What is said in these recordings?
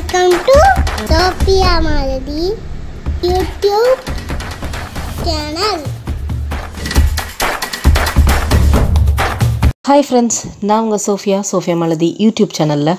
welcome to Sophia Malathi YouTube channel hi friends நான் உங்கள் Sofia Sofia மலதி YouTube சேனலில்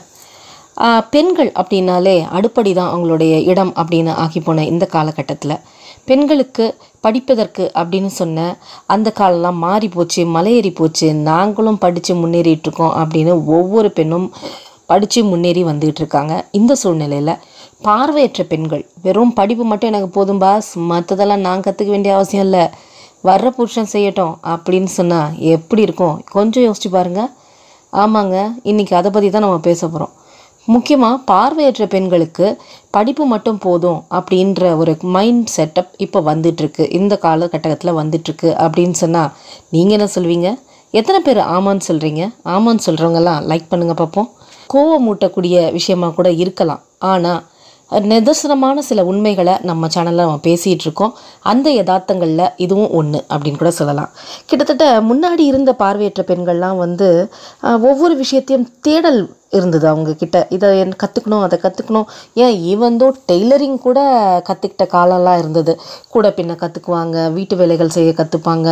பெண்கள் அப்படின்னாலே அடுப்படி தான் அவங்களுடைய இடம் அப்படின்னு ஆகி போன இந்த காலகட்டத்தில் பெண்களுக்கு படிப்பதற்கு அப்படின்னு சொன்ன அந்த காலம்லாம் மாறி போச்சு மலையேறி போச்சு நாங்களும் படித்து முன்னேறிட்டு இருக்கோம் அப்படின்னு ஒவ்வொரு பெண்ணும் படித்து முன்னேறி வந்துகிட்டு இருக்காங்க இந்த சூழ்நிலையில் பார்வையற்ற பெண்கள் வெறும் படிப்பு மட்டும் எனக்கு போதும் பாஸ் மற்றதெல்லாம் நான் கற்றுக்க வேண்டிய அவசியம் இல்லை வர்ற புருஷன் செய்யட்டும் அப்படின்னு சொன்னால் எப்படி இருக்கும் கொஞ்சம் யோசிச்சு பாருங்க ஆமாங்க இன்னைக்கு அதை பற்றி தான் நம்ம பேச போகிறோம் முக்கியமாக பார்வையற்ற பெண்களுக்கு படிப்பு மட்டும் போதும் அப்படின்ற ஒரு மைண்ட் செட்டப் இப்போ வந்துட்டுருக்கு இந்த காலகட்டத்தில் வந்துட்டுருக்கு அப்படின்னு சொன்னால் நீங்கள் என்ன சொல்வீங்க எத்தனை பேர் ஆமான்னு சொல்கிறீங்க ஆமான்னு சொல்கிறவங்கெல்லாம் லைக் பண்ணுங்கள் பார்ப்போம் கோவம் மூட்டக்கூடிய விஷயமா கூட இருக்கலாம் ஆனால் நிதர்சனமான சில உண்மைகளை நம்ம சேனலில் நம்ம பேசிகிட்டு இருக்கோம் அந்த யதார்த்தங்களில் இதுவும் ஒன்று அப்படின்னு கூட சொல்லலாம் கிட்டத்தட்ட முன்னாடி இருந்த பார்வையற்ற பெண்கள்லாம் வந்து ஆஹ், ஒவ்வொரு விஷயத்தையும் தேடல் இருந்தது அவங்க கிட்ட இதை கற்றுக்கணும் அதை கற்றுக்கணும் ஏன் ஈவந்தோ டெய்லரிங் கூட கற்றுக்கிட்ட காலம்லாம் இருந்தது கூட பின்ன கற்றுக்குவாங்க வீட்டு வேலைகள் செய்ய கற்றுப்பாங்க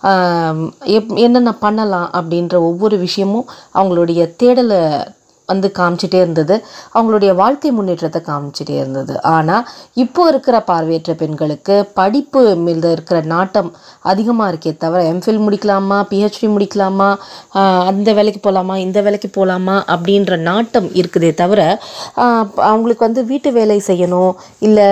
எப் என்னென்ன பண்ணலாம் அப்படின்ற ஒவ்வொரு விஷயமும் அவங்களுடைய தேடலை வந்து காமிச்சிட்டே இருந்தது அவங்களுடைய வாழ்க்கை முன்னேற்றத்தை காமிச்சிட்டே இருந்தது ஆனால் இப்போ இருக்கிற பார்வையற்ற பெண்களுக்கு படிப்பு மீது இருக்கிற நாட்டம் அதிகமாக இருக்கே தவிர எம்ஃபில் முடிக்கலாமா பிஹெச்டி முடிக்கலாமா ஆஹ் அந்த வேலைக்கு போகலாமா இந்த வேலைக்கு போகலாமா அப்படின்ற நாட்டம் இருக்குதே தவிர ஆஹ் அவங்களுக்கு வந்து வீட்டு வேலை செய்யணும் இல்லை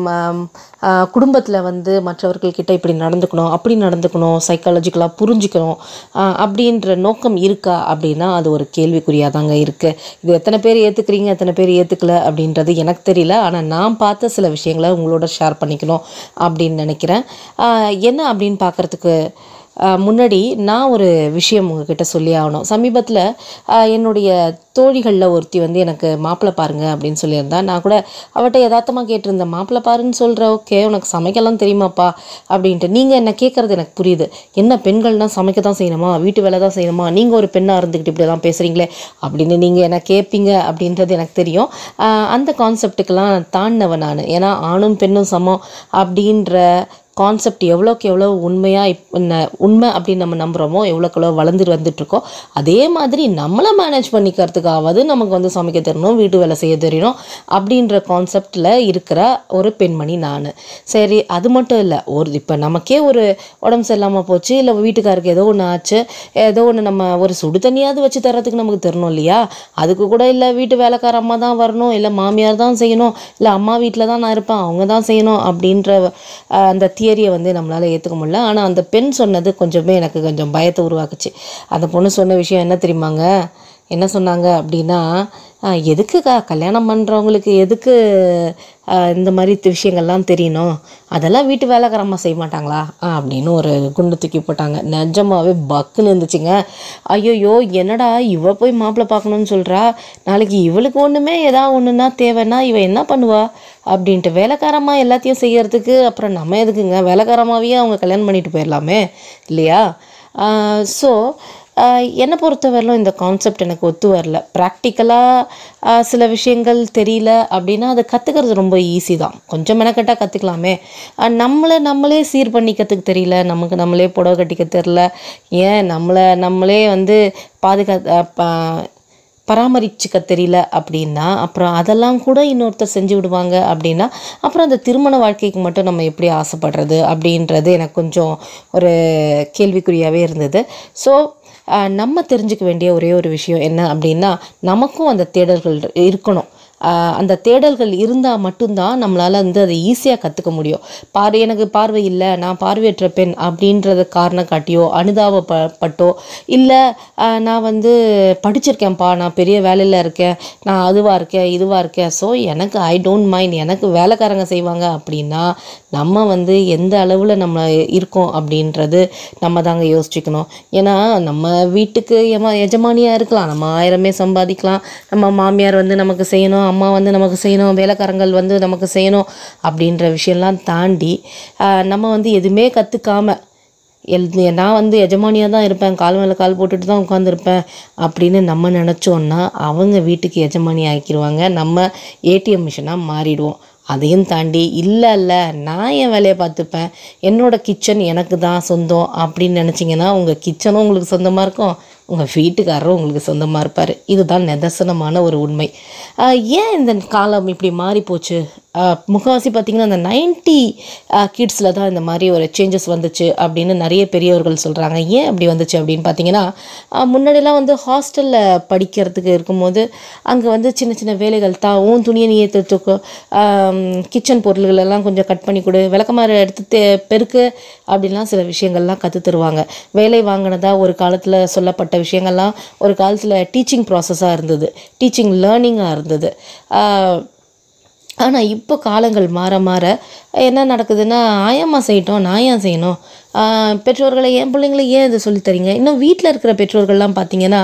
குடும்பத்தில் வந்து மற்றவர்கள்கிட்ட இப்படி நடந்துக்கணும் அப்படி நடந்துக்கணும் சைக்காலஜிக்கலாக புரிஞ்சுக்கணும் ஆஹ் அப்படின்ற நோக்கம் இருக்கா அப்படின்னா அது ஒரு கேள்விக்குறியாக தாங்க இருக்குது இது எத்தனை பேர் ஏற்றுக்கிறீங்க எத்தனை பேர் ஏற்றுக்கல அப்படின்றது எனக்கு தெரியல ஆனால் நான் பார்த்த சில விஷயங்களை உங்களோட ஷேர் பண்ணிக்கணும் அப்படின்னு நினைக்கிறேன் ஆஹ் என்ன அப்படின்னு பார்க்குறதுக்கு ஆஹ் முன்னாடி நான் ஒரு விஷயம் உங்ககிட்ட சொல்லி ஆகணும் சமீபத்தில் என்னுடைய தோழிகளில் ஒருத்தி வந்து எனக்கு மாப்பிள்ளை பாருங்க அப்படின்னு சொல்லியிருந்தா நான் கூட அவட்ட யதார்த்தமாக கேட்டிருந்தேன் மாப்பிள்ளை பாருன்னு சொல்கிற ஓகே உனக்கு சமைக்கலாம் தெரியுமாப்பா அப்படின்ட்டு நீங்கள் என்ன கேட்குறது எனக்கு புரியுது என்ன பெண்கள்னால் சமைக்க தான் செய்யணுமா வீட்டு வேலை தான் செய்யணுமா நீங்கள் ஒரு பெண்ணாக இருந்துக்கிட்டு இப்படிலாம் பேசுகிறீங்களே அப்படின்னு நீங்கள் என்ன கேட்பீங்க அப்படின்றது எனக்கு தெரியும் ஆஹ் அந்த கான்செப்டுக்கெல்லாம் தாண்டினவன் நான் ஏன்னா ஆணும் பெண்ணும் சமம் அப்படின்ற கான்செப்ட் எவ்வளோக்கு எவ்வளோ உண்மையாக இப் ந- உண்மை அப்படின்னு நம்ம நம்புகிறோமோ எவ்வளோக்கு எவ்வளோ வளர்ந்துட்டு வந்துட்டுருக்கோம் அதே மாதிரி நம்மளை மேனேஜ் பண்ணிக்கிறதுக்காவது நமக்கு வந்து சமைக்க தெரியணும் வீட்டு வேலை செய்ய தெரியணும் அப்படின்ற கான்செப்டில் இருக்கிற ஒரு பெண்மணி நான் சரி அது மட்டும் இல்லை ஒரு இப்போ நமக்கே ஒரு உடம்பு சரியில்லாமல் போச்சு இல்லை வீட்டுக்காருக்கு ஏதோ ஒன்று ஆச்சு ஏதோ ஒன்று நம்ம ஒரு சுடு தண்ணியாவது வச்சு தரத்துக்கு நமக்கு தெரியணும் இல்லையா அதுக்கு கூட இல்லை வீட்டு வேலைக்கார அம்மா தான் வரணும் இல்லை மாமியார் தான் செய்யணும் இல்லை அம்மா வீட்டில் தான் நான் இருப்பேன் அவங்க தான் செய்யணும் அப்படின்ற அஹ், அந்த தியரியை வந்து நம்மளால் ஏற்றுக்க முடியல ஆனால் அந்த பெண் சொன்னது கொஞ்சமே எனக்கு கொஞ்சம் பயத்தை உருவாக்குச்சு அந்த பொண்ணு சொன்ன விஷயம் என்ன தெரியுமாங்க என்ன சொன்னாங்க அப்படின்னா அஹ், எதுக்குக்கா கல்யாணம் பண்ணுறவங்களுக்கு எதுக்கு அஹ், இந்த மாதிரி தி- விஷயங்கள்லாம் தெரியணும் அதெல்லாம் வீட்டு வேலைக்காரம்மா செய்ய மாட்டாங்களா அஹ், அப்படின்னு ஒரு குண்டு தூக்கி போட்டாங்க நிஜமாவே பக்குன்னு இருந்துச்சுங்க ஐயோயோ என்னடா இவ போய் மாப்பிள்ளை பார்க்கணும்னு சொல்கிறா நாளைக்கு இவளுக்கு ஒன்றுமே ஏதாவது ஒன்றுனா தேவைன்னா இவ என்ன பண்ணுவா அப்படின்ட்டு வேலைக்காரம்மா எல்லாத்தையும் செய்யறதுக்கு அப்புறம் நம்ம எதுக்குங்க வேலைக்காரமாவே அவங்க கல்யாணம் பண்ணிட்டு போயிடலாமே இல்லையா ஸோ என்னை பொறுத்தவரையிலும் இந்த கான்செப்ட் எனக்கு ஒத்து வரல ப்ராக்டிக்கலாக சில விஷயங்கள் தெரியல அப்படின்னா அதை கற்றுக்கிறது ரொம்ப ஈஸி தான் கொஞ்சம் மெனக்கட்டாக கற்றுக்கலாமே நம்மளை நம்மளே சீர் பண்ணிக்கிறதுக்கு தெரியல நமக்கு நம்மளே புடவை கட்டிக்க தெரில ஏன் நம்மளை நம்மளே வந்து பாதுகா அஹ் ப- பராமரிச்சுக்க தெரியல அப்படின்னா அப்புறம் அதெல்லாம் கூட இன்னொருத்தர் செஞ்சு விடுவாங்க அப்படின்னா அப்புறம் அந்த திருமண வாழ்க்கைக்கு மட்டும் நம்ம எப்படி ஆசைப்படுறது அப்படின்றது எனக்கு கொஞ்சம் ஒரு கேள்விக்குறியாகவே இருந்தது ஸோ நம்ம தெரிஞ்சுக்க வேண்டிய ஒரே ஒரு விஷயம் என்ன அப்படின்னா நமக்கும் அந்த தேடல்கள் இருக்கணும் ஆஹ் அந்த தேடல்கள் இருந்தால் மட்டும்தான் நம்மளால் வந்து அதை ஈஸியாக கற்றுக்க முடியும் பார்வை எனக்கு பார்வை இல்லை நான் பார்வையற்ற பெண் அப்படின்றத காரணம் காட்டியோ அனுதாபப்பட்டோ இல்லை நான் வந்து படிச்சிருக்கேன்ப்பா நான் பெரிய வேலையில் இருக்கேன் நான் அதுவாக இருக்கேன் இதுவாக இருக்கேன் ஸோ எனக்கு ஐ டோன்ட் மைண்ட் எனக்கு வேலைக்காரங்க செய்வாங்க அப்படின்னா நம்ம வந்து எந்த அளவில் நம்ம இருக்கோம் அப்படின்றது நம்ம தாங்க யோசிச்சுக்கணும் ஏன்னா நம்ம வீட்டுக்கு எம எஜமானியாக இருக்கலாம் நம்ம ஆயிரமே சம்பாதிக்கலாம் நம்ம மாமியார் வந்து நமக்கு செய்யணும் அம்மா வந்து நமக்கு செய்யணும் வேலைக்காரங்கள் வந்து நமக்கு செய்யணும் அப்படின்ற விஷயம்லாம் தாண்டி ஆஹ் நம்ம வந்து எதுவுமே கற்றுக்காம எல் நான் வந்து எஜமானியாக தான் இருப்பேன் கால் மேலே கால் போட்டுட்டு தான் உட்காந்துருப்பேன் அப்படின்னு நம்ம நினச்சோன்னா அவங்க வீட்டுக்கு எஜமானி ஆக்கிடுவாங்க நம்ம ஏடிஎம் மிஷினாக மாறிடுவோம் அதையும் தாண்டி இல்லை இல்லை நான் என் வேலையை பார்த்துப்பேன் என்னோட கிச்சன் எனக்கு தான் சொந்தம் அப்படின்னு நினச்சிங்கன்னா உங்கள் கிச்சனும் உங்களுக்கு சொந்தமாக இருக்கும் உங்கள் வீட்டுக்காரரும் உங்களுக்கு சொந்தமாக இருப்பார் இதுதான் நிதர்சனமான ஒரு உண்மை ஆஹ் ஏன் இந்த காலம் இப்படி மாறி போச்சு ஆஹ் முக்கால்வாசி பார்த்திங்கன்னா இந்த நைன்ட்டி கிட்ஸில் தான் இந்த மாதிரி ஒரு சேஞ்சஸ் வந்துச்சு அப்படின்னு நிறைய பெரியவர்கள் சொல்கிறாங்க ஏன் அப்படி வந்துச்சு அப்படின்னு பார்த்தீங்கன்னா ஆஹ் முன்னாடிலாம் வந்து ஹாஸ்டலில் படிக்கிறதுக்கு இருக்கும்போது அங்கே வந்து சின்ன சின்ன வேலைகள் தான் உன் துணியை நீ எடுத்துக்கோ கிச்சன் பொருள்கள் எல்லாம் கொஞ்சம் கட் பண்ணி கொடு விளக்கமாறு எடுத்து தே- பெருக்கு அப்படின்லாம் சில விஷயங்கள்லாம் கற்று தருவாங்க வேலை வாங்கினதா ஒரு காலத்தில் சொல்லப்பட்ட விஷயங்கள்லாம் ஒரு காலத்தில் டீச்சிங் ப்ராசஸாக இருந்தது டீச்சிங் லேர்னிங்காக இருந்தது ஆஹ் ஆனால் இப்போ காலங்கள் மாற மாற என்ன நடக்குதுன்னா ஆயம்மா செய்யட்டும் நான் ஏன் செய்யணும் ஆஹ் பெற்றோர்களை என் பிள்ளைங்களை ஏன் இதை சொல்லித் தரீங்க இன்னும் வீட்டில் இருக்கிற பெற்றோர்கள்லாம் பார்த்தீங்கன்னா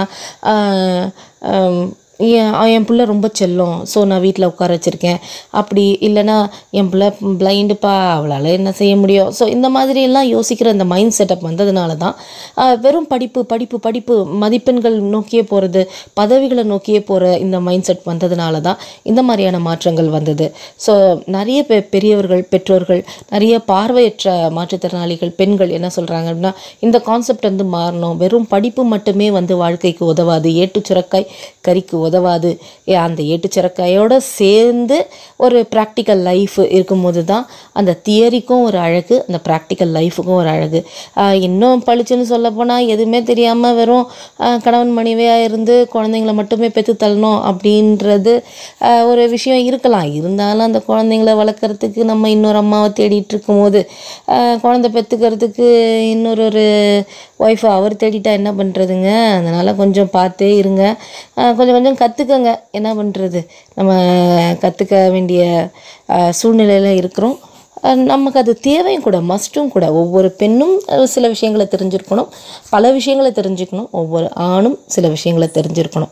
ஆஹ் ஆம், என் என் பிள்ளை ரொம்ப செல்லம் ஸோ நான் வீட்டில் உட்கார வச்சுருக்கேன் அப்படி இல்லைன்னா என் பிள்ளை பிளைண்டுப்பா அவளால் என்ன செய்ய முடியும் ஸோ இந்த மாதிரி எல்லாம் யோசிக்கிற இந்த மைண்ட் செட்டப் வந்ததுனால தான் ஆஹ் வெறும் படிப்பு படிப்பு படிப்பு மதிப்பெண்கள் நோக்கியே போகிறது பதவிகளை நோக்கியே போகிற இந்த மைண்ட் செட் வந்ததுனால தான் இந்த மாதிரியான மாற்றங்கள் வந்தது ஸோ நிறைய பெ பெரியவர்கள் பெற்றோர்கள் நிறைய பார்வையற்ற மாற்றுத்திறனாளிகள் பெண்கள் என்ன சொல்கிறாங்க அப்படின்னா இந்த கான்செப்ட் வந்து மாறணும் வெறும் படிப்பு மட்டுமே வந்து வாழ்க்கைக்கு உதவாது ஏட்டு சுரக்காய் கறிக்கு உதவாது ஏ, அந்த ஏட்டு சுரக்காயோட சேர்ந்து ஒரு ப்ராக்டிக்கல் லைஃப் இருக்கும்போது தான் அந்த தியரிக்கும் ஒரு அழகு அந்த ப்ராக்டிக்கல் லைஃபுக்கும் ஒரு அழகு ஆஹ் இன்னும் பளிச்சுன்னு சொல்லப்போனால் எதுவுமே தெரியாமல் வெறும் ஆஹ் கணவன் மனைவியாக இருந்து குழந்தைங்கள மட்டுமே பெற்று தள்ளணும் அப்படின்றது ஆஹ் ஒரு விஷயம் இருக்கலாம் இருந்தாலும் அந்த குழந்தைங்கள வளர்க்குறதுக்கு நம்ம இன்னொரு அம்மாவை தேடிட்டு இருக்கும்போது ஆஹ் குழந்தை பெற்றுக்கிறதுக்கு இன்னொரு ஒரு ஒய்ஃபை அவர் தேடிட்டா என்ன பண்ணுறதுங்க அதனால் கொஞ்சம் பார்த்தே இருங்க ஆஹ் கொஞ்சம் கொஞ்சம் கற்றுக்கங்க என்ன பண்ணுறது நம்ம கற்றுக்க வேண்டிய சூழ்நிலையில் இருக்கிறோம் அஹ் நமக்கு அது தேவையும் கூட மஸ்ட்டும் கூட ஒவ்வொரு பெண்ணும் அஹ் சில விஷயங்களை தெரிஞ்சிருக்கணும் பல விஷயங்களை தெரிஞ்சுக்கணும் ஒவ்வொரு ஆணும் சில விஷயங்களை தெரிஞ்சிருக்கணும்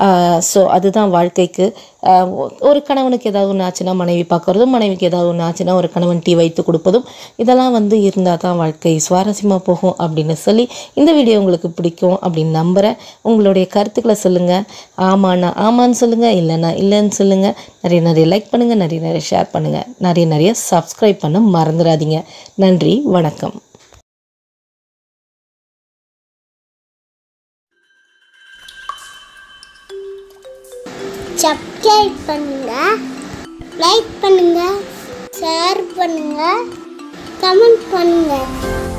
ஸோ அதுதான் வாழ்க்கைக்கு அஹ் ஒ- ஒரு கணவனுக்கு ஏதாவது ஒன்று ஆச்சுன்னா மனைவி பார்க்குறதும் மனைவிக்கு ஏதாவது ஒன்று ஆச்சுன்னா ஒரு கணவன் டீ வைத்து கொடுப்பதும் இதெல்லாம் வந்து இருந்தால் தான் வாழ்க்கை சுவாரஸ்யமாக போகும் அப்படின்னு சொல்லி இந்த வீடியோ உங்களுக்கு பிடிக்கும் அப்படின்னு நம்புகிறேன் உங்களுடைய கருத்துக்களை சொல்லுங்கள் ஆமாண்ணா ஆமான்னு சொல்லுங்கள் இல்லைண்ணா இல்லைன்னு சொல்லுங்கள் நிறைய நிறைய லைக் பண்ணுங்கள் நிறைய நிறைய ஷேர் பண்ணுங்கள் நிறைய நிறைய சப்ஸ்கிரைப் பண்ண மறந்துடாதீங்க நன்றி வணக்கம் சப்ஸ்கிரைப் பண்ணுங்க லைக் பண்ணுங்க ஷேர் பண்ணுங்க கமெண்ட் பண்ணுங்க